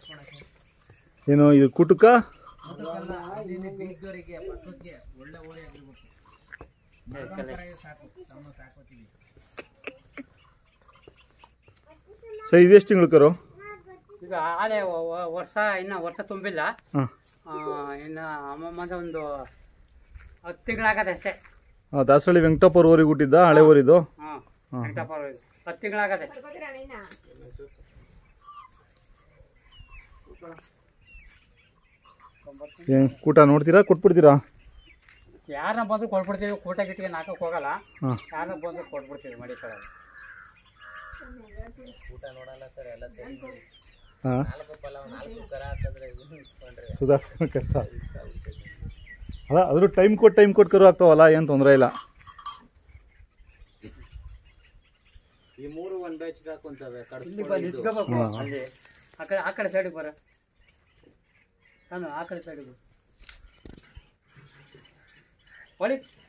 ಏನು ಇದು ಕುಟುಕ ಬೀಜದವರಿಗೆ ಪಕ್ಕಕ್ಕೆ ಒಳ್ಳೆ ಓರಿ ಆಗಿರ್ಬೇಕು ಸಾಕು ತಮ್ಮ ಸಾಕೋತೀವಿ ಸರ್ ಇದೆಷ್ಟು ತಿಂಗಳು ಕರು ಈಗ ಆಲೆ ವ- ವ- ವರ್ಷ ಇನ್ನು ವರ್ಷ ತುಂಬಿಲ್ಲ ಹಾಂ ಆ, ಇನ್ನು ಅಮ್ಮಮ್ಮಂದ ಒಂದು ಹತ್ತು ತಿಂಗಳಾಗದೆ ಅಷ್ಟೇ ದಾಸಹಳ್ಳಿ ವೆಂಕಟಪ್ಪವ್ರ ಊರಿಗೆ ಹುಟ್ಟಿದ್ದ ಹಳೆ ಊರಿದು ಹಾಂ ಹಾಂ ವೆಂಕಟಪ್ಪ ಹತ್ತು ತಿಂಗಳಾಗದೆ ಏನು ಕೂಟ ನೋಡ್ತೀರಾ ಕೊಟ್ಬಿಡ್ತೀರಾ ಯಾರನ್ನ ಬಂದ್ರು ಕೊಟ್ಬಿಡ್ತೀವಿ ಕೂಟ ಗಿಟ್ಟಿಗೆ ನಾಲ್ಕಕ್ಕೆ ಹೋಗಲ್ಲ ಹಾಂ ಯಾರನ್ನ ಬಂದ್ರು ಕೊಟ್ಬಿಡ್ತೀವಿ ಮಡಿ ಕಡೆ ಊಟ ನೋಡಲ್ಲ ಸರ್ ಎಲ್ಲ ಸೇರಿ ಹಾಂ ನಾಲ್ಕು ಪಲಾವ್ ನಾಲ್ಕು ಕರ ಹಾಕಿದ್ರೆ ಇಟ್ಕೊಂಡ್ರೆ ಸುಧಾರಿಸ್ಕೊಳ್ಳೋ ಕಷ್ಟ ಅಲ್ಲ ಅದ್ರ ಟೈಮ್ ಕೊಟ್ಟು ಟೈಮ್ ಕೊಟ್ಟು ಕರು ಆಗ್ತಾವಲ್ಲ ಏನು ತೊಂದರೆ ಇಲ್ಲ ಈ ಮೂರು ಒಂದ್ ಬ್ಯಾಚ್ ಹಾಕೊಂತವೆ ಇಲ್ಲಿ ಬಂದು ನಿಂತ್ಕೋಬೇಕು ಹಾಂ. ಅಲ್ಲಿ ಆ ಕಡೆ ಆ ಕಡೆ ಸೈಡಿಗೆ ಬರ ನಾನು ಆ ಕಡೆ ಸೈಡಿಗೆ ಹೊಳಿ